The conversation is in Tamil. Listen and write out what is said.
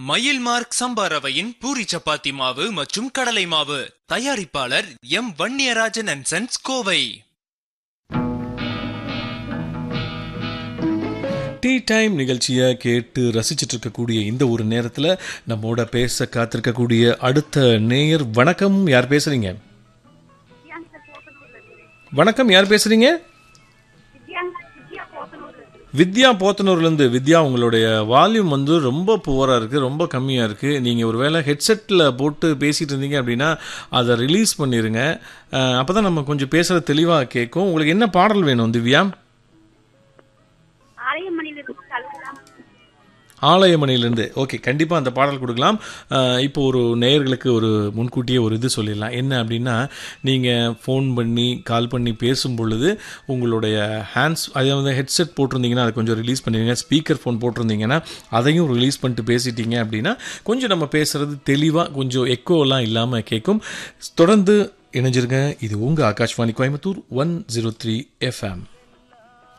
மயில் மார்க் சம்பா ரவையின் பூரி சப்பாத்தி மாவு மற்றும் கடலை மாவு தயாரிப்பாளர் M Vanniyarajan and sons Kovai tea time நிகழ்ச்சியை கேட்டு ரசிச்சிட்டு இருக்கக்கூடிய இந்த ஒரு நேரத்தில் நம்மோட பேச காத்திருக்கக்கூடிய அடுத்த நேயர் வணக்கம் யார் பேசுறீங்க வணக்கம் யார் பேசுறீங்க வித்யா போத்தனூர்லேருந்து வித்யா உங்களுடைய வால்யூம் வந்து ரொம்ப புவராக இருக்குது ரொம்ப கம்மியாக இருக்குது நீங்கள் ஒரு வேளை ஹெட்செட்டில் போட்டு பேசிகிட்டு இருந்தீங்க அப்படின்னா அதை ரிலீஸ் பண்ணிடுங்க அப்போ தான் நம்ம கொஞ்சம் பேசுகிற தெளிவாக கேட்கும் உங்களுக்கு என்ன பாடல் வேணும் திவ்யா ஆலயமணியிலிருந்து கலக்கலாம் ஆலயமணியிலேருந்து ஓகே கண்டிப்பாக அந்த பாடல் கொடுக்கலாம் அஹ், இப்போ ஒரு நேயர்களுக்கு ஒரு முன்கூட்டியே ஒரு இது சொல்லிடலாம் என்ன அப்படின்னா நீங்கள் ஃபோன் பண்ணி கால் பண்ணி பேசும் பொழுது உங்களுடைய ஹேண்ட்ஸ் அதை வந்து ஹெட்செட் போட்டிருந்தீங்கன்னா அதை கொஞ்சம் ரிலீஸ் பண்ணிடுங்க ஸ்பீக்கர் ஃபோன் போட்டிருந்தீங்கன்னா அதையும் ரிலீஸ் பண்ணிட்டு பேசிட்டீங்க அப்படின்னா கொஞ்சம் நம்ம பேசுகிறது தெளிவாக கொஞ்சம் எக்கோலாம் இல்லாமல் கேட்கும் தொடர்ந்து இணைஞ்சிருங்க இது உங்கள் Akashvani Coimbatore one zero three FM